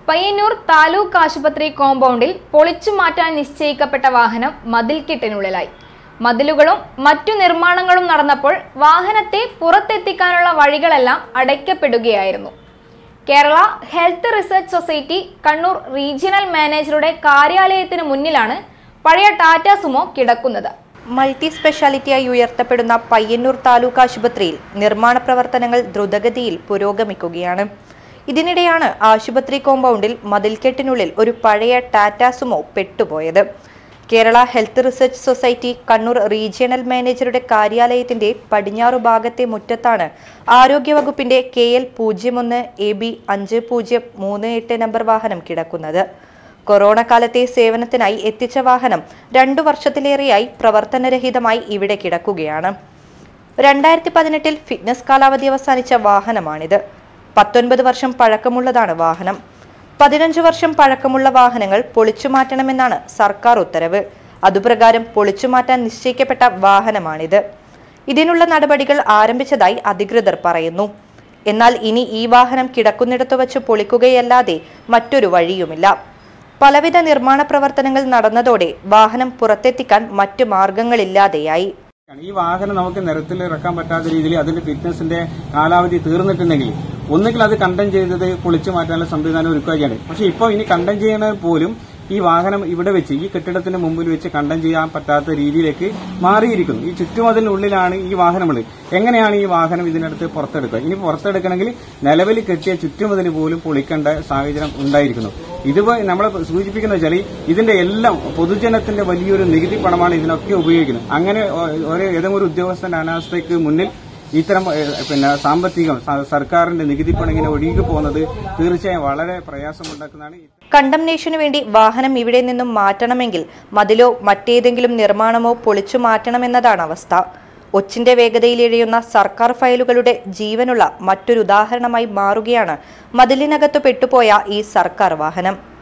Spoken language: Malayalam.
പയ്യന്നൂർ താലൂക്ക് ആശുപത്രി കോമ്പൗണ്ടിൽ പൊളിച്ചു മാറ്റാൻ നിശ്ചയിക്കപ്പെട്ട വാഹനം മതിൽക്കെട്ടിനുള്ളിലായി മതിലുകളും മറ്റു നിർമ്മാണങ്ങളും നടന്നപ്പോൾ വാഹനത്തെ പുറത്തെത്തിക്കാനുള്ള വഴികളെല്ലാം അടയ്ക്കപ്പെടുകയായിരുന്നു Kerala health research society Kannur regional മാനേജറുടെ കാര്യാലയത്തിന് മുന്നിലാണ് പഴയ ടാറ്റ സുമോ കിടക്കുന്നത് മൾട്ടി സ്പെഷ്യാലിറ്റിയായി ഉയർത്തപ്പെടുന്ന പയ്യന്നൂർ താലൂക്ക് ആശുപത്രിയിൽ നിർമ്മാണ പ്രവർത്തനങ്ങൾ ദ്രുതഗതിയിൽ പുരോഗമിക്കുകയാണ് ഇതിനിടെയാണ് ആശുപത്രി കോമ്പൗണ്ടിൽ മതിൽക്കെട്ടിനുള്ളിൽ ഒരു പഴയ ടാറ്റ സുമോ പെട്ടുപോയത് Kerala health research society Kannur regional മാനേജറുടെ കാര്യാലയത്തിന്റെ പടിഞ്ഞാറു ഭാഗത്തെ മുറ്റത്താണ് ആരോഗ്യവകുപ്പിന്റെ കെ എൽ പൂജ്യം ഒന്ന് എ ബി അഞ്ച് പൂജ്യം മൂന്ന് എട്ട് നമ്പർ വാഹനം കിടക്കുന്നത് കൊറോണ കാലത്തെ സേവനത്തിനായി എത്തിച്ച വാഹനം രണ്ടു വർഷത്തിലേറെയായി പ്രവർത്തനരഹിതമായി ഇവിടെ കിടക്കുകയാണ് രണ്ടായിരത്തി പതിനെട്ടിൽ ഫിറ്റ്നസ് കാലാവധി അവസാനിച്ച വാഹനമാണിത് പത്തൊൻപത് വർഷം പഴക്കമുള്ളതാണ് വാഹനം പതിനഞ്ച് വർഷം പഴക്കമുള്ള വാഹനങ്ങൾ പൊളിച്ചു മാറ്റണമെന്നാണ് സർക്കാർ ഉത്തരവ് അതുപ്രകാരം പൊളിച്ചു മാറ്റാൻ നിശ്ചയിക്കപ്പെട്ട വാഹനമാണിത് ഇതിനുള്ള നടപടികൾ ആരംഭിച്ചതായി അധികൃതർ പറയുന്നു എന്നാൽ ഇനി ഈ വാഹനം കിടക്കുന്നിടത്ത് വച്ച് പൊളിക്കുകയല്ലാതെ മറ്റൊരു വഴിയുമില്ല പലവിധ നിർമ്മാണ പ്രവർത്തനങ്ങൾ നടന്നതോടെ വാഹനം പുറത്തെത്തിക്കാൻ മറ്റു മാർഗങ്ങളില്ലാതെയായി ഈ വാഹനം നമുക്ക് നിരത്തിൽ ഇറക്കാൻ പറ്റാത്ത രീതിയിൽ അതിന്റെ ഫിറ്റ്നസിന്റെ കാലാവധി തീർന്നിട്ടുണ്ടെങ്കിൽ ഒന്നുകിൽ അത് കണ്ടം ചെയ്തത് പൊളിച്ചു മാറ്റാനുള്ള സംവിധാനം ഒരുക്കുകയാണ് പക്ഷെ ഇപ്പോൾ ഇനി കണ്ടം ചെയ്യുന്നത് പോലും ഈ വാഹനം ഇവിടെ വെച്ച് ഈ കെട്ടിടത്തിന്റെ മുമ്പിൽ വെച്ച് കണ്ടം ചെയ്യാൻ പറ്റാത്ത രീതിയിലേക്ക് മാറിയിരിക്കുന്നു ഈ ചുറ്റുമതിലിനുള്ളിലാണ് ഈ വാഹനമുള്ളത് എങ്ങനെയാണ് ഈ വാഹനം ഇതിനടുത്ത് പുറത്തെടുക്കുക ഇനി പുറത്തെടുക്കണമെങ്കിൽ നിലവിൽ കെട്ടിയ ചുറ്റുമതിൽ പോലും പൊളിക്കേണ്ട സാഹചര്യം ഉണ്ടായിരിക്കുന്നു ഇത് നമ്മളെ സൂചിപ്പിക്കുന്ന വെച്ചാൽ ഇതിന്റെ എല്ലാം പൊതുജനത്തിന്റെ വലിയൊരു നികുതി പണമാണ് ഇതിനൊക്കെ ഉപയോഗിക്കുന്നത് അങ്ങനെ ഒ- ഒരു ഏതെങ്കിലും ഒരു ഉദ്യോഗസ്ഥന്റെ അനാസ്ഥയ്ക്ക് മുന്നിൽ ഇത്തരം ഏഹ്, പിന്നെ സാമ്പത്തികം സ- സർക്കാരിന്റെ നികുതി പണം ഇങ്ങനെ ഒഴുകി പോകുന്നത് തീർച്ചയായും വളരെ പ്രയാസമുണ്ടാക്കുന്നതാണ് കണ്ടംനേഷനു വേണ്ടി വാഹനം ഇവിടെ നിന്നും മാറ്റണമെങ്കിൽ മതിലോ മറ്റേതെങ്കിലും നിർമ്മാണമോ പൊളിച്ചു മാറ്റണമെന്നതാണ് അവസ്ഥ ഒച്ചിന്റെ വേഗതയിൽ എഴിയുന്ന സർക്കാർ ഫയലുകളുടെ ജീവനുള്ള മറ്റൊരു ഉദാഹരണമായി മാറുകയാണ് മതിലിനകത്തു പെട്ടുപോയ ഈ സർക്കാർ വാഹനം